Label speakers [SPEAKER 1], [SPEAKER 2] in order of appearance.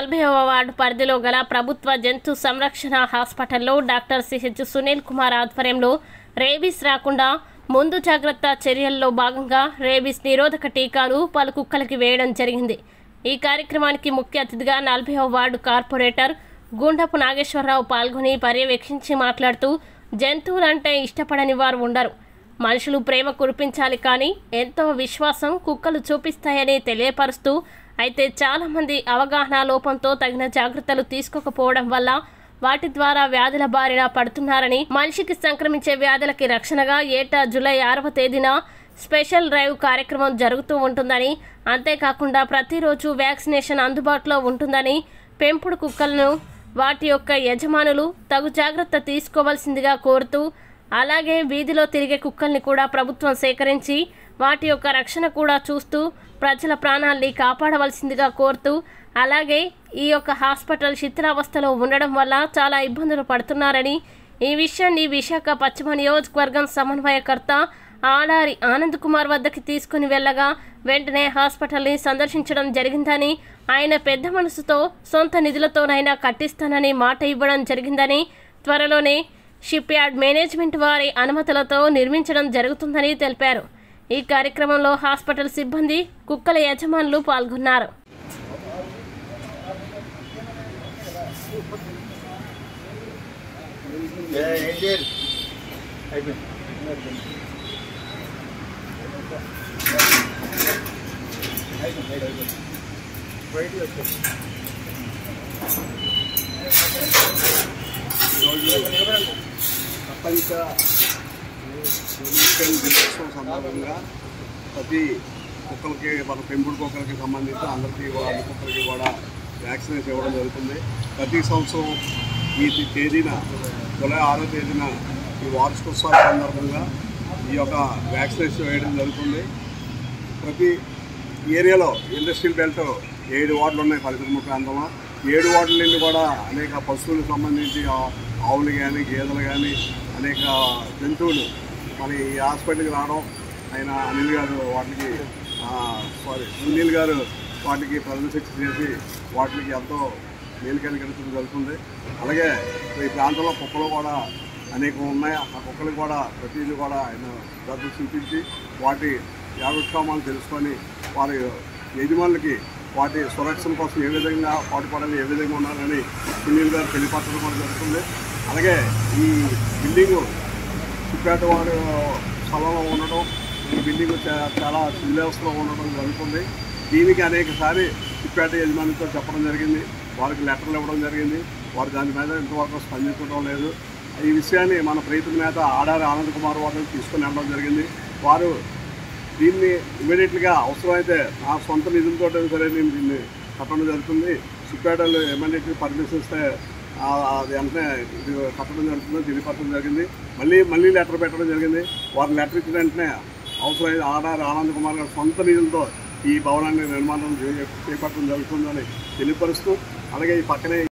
[SPEAKER 1] నలభైవ వార్డు పరిధిలో గల ప్రభుత్వ జంతు సంరక్షణ హాస్పిటల్లో డాక్టర్ సిహెచ్ సునీల్ కుమార్ ఆధ్వర్యంలో రేబీస్ రాకుండా ముందు జాగ్రత్త చర్యల్లో భాగంగా రేబీస్ నిరోధక టీకాలు పలు కుక్కలకి వేయడం జరిగింది ఈ కార్యక్రమానికి ముఖ్య అతిథిగా నలభైవ వార్డు కార్పొరేటర్ గుండపు నాగేశ్వరరావు పాల్గొని పర్యవేక్షించి మాట్లాడుతూ జంతువులంటే ఇష్టపడని వారు ఉండరు మనుషులు ప్రేమ కురిపించాలి కానీ ఎంతో విశ్వాసం కుక్కలు చూపిస్తాయని తెలియపరుస్తూ అయితే చాలామంది అవగాహన లోపంతో తగిన జాగ్రత్తలు తీసుకోకపోవడం వల్ల వాటి ద్వారా వ్యాధుల బారిన పడుతున్నారని మనిషికి సంక్రమించే వ్యాధులకి రక్షణగా ఏటా జూలై ఆరవ తేదీన స్పెషల్ డ్రైవ్ కార్యక్రమం జరుగుతూ ఉంటుందని అంతేకాకుండా ప్రతిరోజు వ్యాక్సినేషన్ అందుబాటులో ఉంటుందని పెంపుడు కుక్కలను వాటి యొక్క యజమానులు తగు జాగ్రత్త తీసుకోవాల్సిందిగా కోరుతూ అలాగే వీధిలో తిరిగే కుక్కల్ని కూడా ప్రభుత్వం సేకరించి వాటి యొక్క రక్షణ కూడా చూస్తూ ప్రజల ప్రాణాల్ని కాపాడవలసిందిగా కోరుతూ అలాగే ఈ యొక్క హాస్పిటల్ శిథిలావస్థలో ఉండడం వల్ల చాలా ఇబ్బందులు పడుతున్నారని ఈ విషయాన్ని విశాఖ పశ్చిమ నియోజకవర్గం సమన్వయకర్త ఆడారి ఆనంద్ కుమార్ వద్దకి తీసుకుని వెళ్ళగా వెంటనే హాస్పిటల్ని సందర్శించడం జరిగిందని ఆయన పెద్ద మనసుతో సొంత నిధులతోనైనా కట్టిస్తానని మాట ఇవ్వడం జరిగిందని త్వరలోనే షిప్ యార్డ్ మేనేజ్మెంట్ వారి అనుమతులతో నిర్మించడం జరుగుతుందని తెలిపారు ఈ కార్యక్రమంలో హాస్పిటల్ సిబ్బంది కుక్కల యజమానులు పాల్గొన్నారు
[SPEAKER 2] ప్రపంచ ఎన్నికల దినోత్సవం సందర్భంగా ప్రతి కుక్కలకి మన పెంపుడు కుక్కలకి సంబంధించి అందరికీ కూడా అన్ని కుక్కలకి కూడా వ్యాక్సినేషన్ ఇవ్వడం జరుగుతుంది ప్రతి సంవత్సరం ఈ తేదీన జూలై ఆరో తేదీన ఈ వార్షికోత్సవాల సందర్భంగా ఈ యొక్క వ్యాక్సినేషన్ వేయడం జరుగుతుంది ప్రతి ఏరియాలో ఇండస్ట్రియల్ బెల్ట్ ఏడు వార్డులు ఉన్నాయి పరిశ్రమ ప్రాంతంలో ఏడు వార్డుల నుండి కూడా అనేక పశువులకు సంబంధించి ఆ- ఆవులు కానీ గేదెలు కానీ అనేక జంతువులు మన ఈ హాస్పిటల్కి రావడం ఆయన అనిల్ గారు వాటికి సారీ సునీల్ గారు వాటికి ప్రజల శిక్ష చేసి వాటికి ఎంతో మేలు కలిగించడం జరుగుతుంది అలాగే ఈ ప్రాంతంలో కుక్కలు కూడా అనేకం ఉన్నాయి ఆ కుక్కలు కూడా ప్రతిదీ కూడా ఆయన శ్రద్ధ చూపించి వాటి యోగక్షేమాలు తెలుసుకొని వారి యజమానులకి వాటి సురక్షణ కోసం ఏ విధంగా పాటుపడాలి ఏ విధంగా ఉండాలని సునీల్ గారు తెలియపరచడం కూడా జరుగుతుంది అలాగే ఈ బిల్డింగ్ చిప్పేట వారి స్థలంలో ఉండడం ఈ బిల్డింగ్ చా- చాలా శిథిలావస్థలో ఉండడం జరుగుతుంది దీనికి అనేక సారి చిప్పేట యజమానితో చెప్పడం జరిగింది వారికి లెటర్లు ఇవ్వడం జరిగింది వారు దాని మీద ఇంతవరకు స్పందించడం లేదు ఈ విషయాన్ని మన ప్రీతం నేత ఆడారి ఆనంద్ కుమార్ వారిని తీసుకుని వెళ్ళడం జరిగింది వారు దీన్ని ఇమీడియట్గా అవసరమైతే నా సొంత నిధులతో సరే నేను దీన్ని కట్టడం జరుగుతుంది సిప్పాడలు ఇమీడియట్గా పర్మిషన్ ఇస్తే ఆ, అది వెంటనే ఇది కట్టడం జరుగుతుంది తెలియపరచడం జరిగింది మళ్ళీ మళ్ళీ లెటర్ పెట్టడం జరిగింది వారు లెటర్ ఇచ్చిన వెంటనే అవసరమైతే ఆడారి ఆనంద్ కుమార్ గారు సొంత నిధులతో ఈ భవనాన్ని నిర్మాణం చే- చేపట్టడం జరుగుతుందని తెలియపరుస్తూ అలాగే ఈ పక్కనే